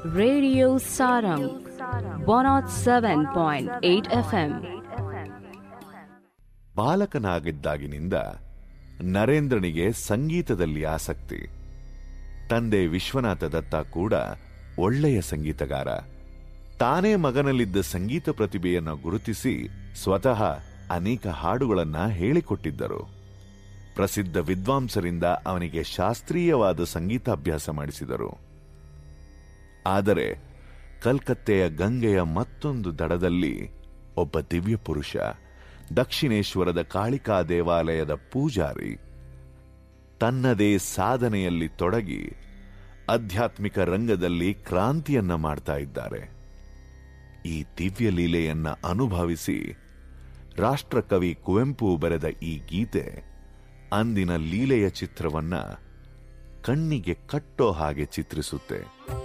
Radio Sarang 107.8 FM. ಬಾಲಕನಾಗಿದ್ದಾಗಿನಿಂದ ನರೇಂದ್ರನಿಗೆ ಸಂಗೀತದಲ್ಲಿ ಆಸಕ್ತಿ ತಂದೆ ವಿಶ್ವನಾಥ ದತ್ತ ಕೂಡ ಒಳ್ಳೆಯ ಸಂಗೀತಗಾರ ತಾನೇ ಮಗನಲ್ಲಿದ್ದ ಸಂಗೀತ ಪ್ರತಿಭೆಯನ್ನು ಗುರುತಿಸಿ ಸ್ವತಃ ಅನೇಕ ಹಾಡುಗಳನ್ನ ಹೇಳಿಕೊಟ್ಟಿದ್ದರು ಪ್ರಸಿದ್ಧ ವಿದ್ವಾಂಸರಿಂದ ಅವನಿಗೆ ಶಾಸ್ತ್ರೀಯವಾದ ಸಂಗೀತಾಭ್ಯಾಸ ಮಾಡಿಸಿದರು ಆದರೆ ಕಲ್ಕತ್ತೆಯ ಗಂಗೆಯ ಮತ್ತೊಂದು ದಡದಲ್ಲಿ ಒಬ್ಬ ದಿವ್ಯ ಪುರುಷ ದಕ್ಷಿಣೇಶ್ವರದ ಕಾಳಿಕಾ ದೇವಾಲಯದ ಪೂಜಾರಿ ತನ್ನದೇ ಸಾಧನೆಯಲ್ಲಿ ತೊಡಗಿ ಆಧ್ಯಾತ್ಮಿಕ ರಂಗದಲ್ಲಿ ಕ್ರಾಂತಿಯನ್ನ ಮಾಡ್ತಾ ಇದ್ದಾರೆ ಈ ದಿವ್ಯ ಲೀಲೆಯನ್ನ ಅನುಭವಿಸಿ ರಾಷ್ಟ್ರಕವಿ ಕುವೆಂಪು ಬರೆದ ಈ ಗೀತೆ ಅಂದಿನ ಲೀಲೆಯ ಚಿತ್ರವನ್ನ ಕಣ್ಣಿಗೆ ಕಟ್ಟೋ ಹಾಗೆ ಚಿತ್ರಿಸುತ್ತೆ